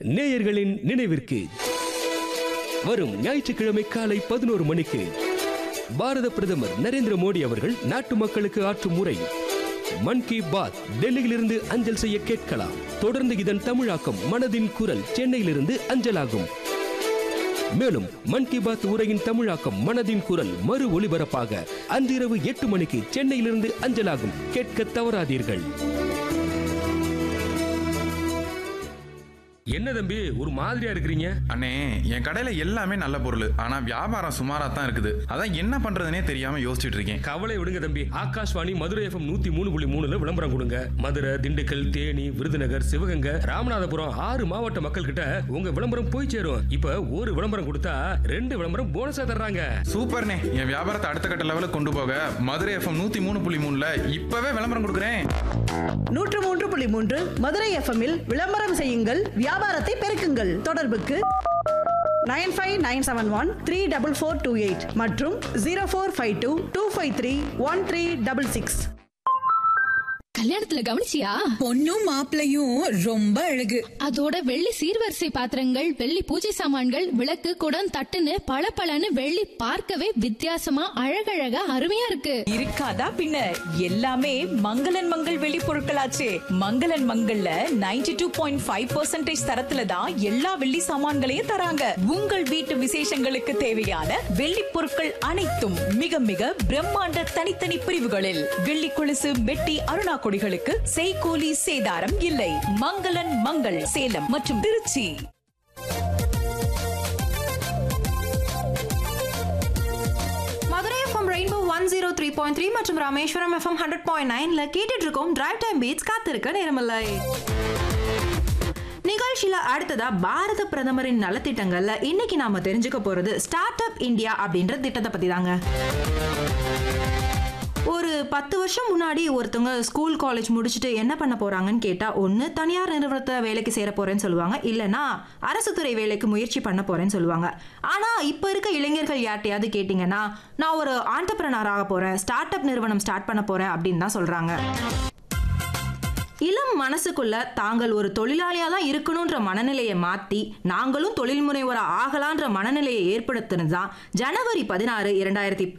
நேயர்களின் நினைவிற்கு வரும் ஞாயிற்றுக்கிழமை காலை பதினோரு மணிக்கு பாரத பிரதமர் நரேந்திர மோடி அவர்கள் நாட்டு மக்களுக்கு ஆற்றும் உரை மன் கி பாத் டெல்லியிலிருந்து அஞ்சல் செய்ய கேட்கலாம் தொடர்ந்து இதன் தமிழாக்கம் மனதின் குரல் சென்னையிலிருந்து அஞ்சலாகும் மேலும் மன் கி பாத் உரையின் தமிழாக்கம் மனதின் குரல் மறு ஒளிபரப்பாக அன்றிரவு எட்டு மணிக்கு சென்னையிலிருந்து அஞ்சலாகும் கேட்க தவறாதீர்கள் என்ன தம்பி ஒரு மாதிரியா இருக்கிறீங்க அண்ணே என் கடையில எல்லாமே நல்ல பொருள் ஆனா வியாபாரம் சுமாரா தான் இருக்குது அதான் என்ன பண்றதுனே தெரியாம யோசிச்சுட்டு இருக்கேன் கவலை விடுங்க தம்பி ஆகாஷ்வாணி மதுரை எஃப்எம் நூத்தி மூணு புள்ளி மூணுல விளம்பரம் கொடுங்க மதுரை திண்டுக்கல் தேனி விருதுநகர் சிவகங்கை ராமநாதபுரம் ஆறு மாவட்ட மக்கள் கிட்ட உங்க விளம்பரம் போய் சேரும் இப்ப ஒரு விளம்பரம் கொடுத்தா ரெண்டு விளம்பரம் போனஸா தர்றாங்க சூப்பர்ண்ணே என் வியாபாரத்தை அடுத்த கட்ட லெவலுக்கு கொண்டு போக மதுரை எஃப்எம் நூத்தி மூணு புள்ளி மூணுல இப்பவே விளம்பரம் கொடுக்குறேன் நூற்று மூன்று புள்ளி மூன்று மதுரை எஃப்எம்மில் விளம்பரம் செய்யுங்கள் வியாபாரத்தை பெருக்குங்கள் தொடர்புக்கு nine five nine seven one three double four two eight மற்றும் zero four five two two five three one three double six கல்யாணத்துல கவனிச்சியா பொண்ணும் மாப்பிளையும் ரொம்ப அழகு அதோட வெள்ளி சீர்வரிசை பாத்திரங்கள் வெள்ளி பூஜை சாமான்கள் விளக்கு குடம் தட்டுன்னு பளபளன்னு வெள்ளி பார்க்கவே வித்தியாசமா அழகழகா அருமையா இருக்கு இருக்காதா பின்ன எல்லாமே மங்களன் மங்கள் வெளி பொருட்களாச்சே மங்களன் மங்கள்ல 92.5% டூ பாயிண்ட் ஃபைவ் பர்சன்டேஜ் தரத்துல தான் எல்லா வெள்ளி சாமான்களையும் தராங்க உங்கள் வீட்டு விசேஷங்களுக்கு தேவையான வெள்ளி பொருட்கள் அனைத்தும் மிக மிக பிரம்மாண்ட தனித்தனி பிரிவுகளில் வெள்ளி கொலுசு மெட்டி அருணா கொடிகளுக்கு செய்கூலி சேதாரம் இல்லை மங்களன் மங்கள் சேலம் மற்றும் Tiruchi Madurai F M rainbow one zero three point three மற்றும் ராமேஸ்வரம் எஃப்எம் ஹண்ட்ரட் பாயிண்ட் நைன்ல கேட்டுட்டு இருக்கோம் டிரைவ் டைம் பீட்ஸ் காத்திருக்க நேரமில்லை நிகழ்ச்சியில அடுத்ததா பாரத பிரதமரின் நலத்திட்டங்கள்ல இன்னைக்கு நாம தெரிஞ்சுக்க போறது ஸ்டார்ட் அப் இந்தியா அப்படின்ற திட்டத்தை பத்தி தாங்க ஒரு பத்து வருஷம் முன்னாடி ஒருத்தவங்க ஸ்கூல் காலேஜ் முடிச்சுட்டு என்ன பண்ண போறாங்கன்னு கேட்டா ஒன்று தனியார் நிறுவனத்தை வேலைக்கு சேர போறேன்னு சொல்லுவாங்க இல்லைன்னா அரசு துறை வேலைக்கு முயற்சி பண்ண போறேன்னு சொல்லுவாங்க ஆனா இப்ப இருக்க இளைஞர்கள் யார்ட்டையாவது கேட்டிங்கன்னா நான் ஒரு ஆண்டர்பிரனர் ஆக போறேன் ஸ்டார்ட் அப் நிறுவனம் ஸ்டார்ட் பண்ண போறேன் அப்படின்னு தான் சொல்றாங்க இளம் மனசுக்குள்ள தாங்கள் ஒரு தொழிலாளியா தான் இருக்கணுன்ற மனநிலையை மாத்தி நாங்களும் தொழில் முனைவோரா ஆகலான்ற மனநிலையை ஏற்படுத்தினது தான் ஜனவரி பதினாறு இரண்டாயிரத்தி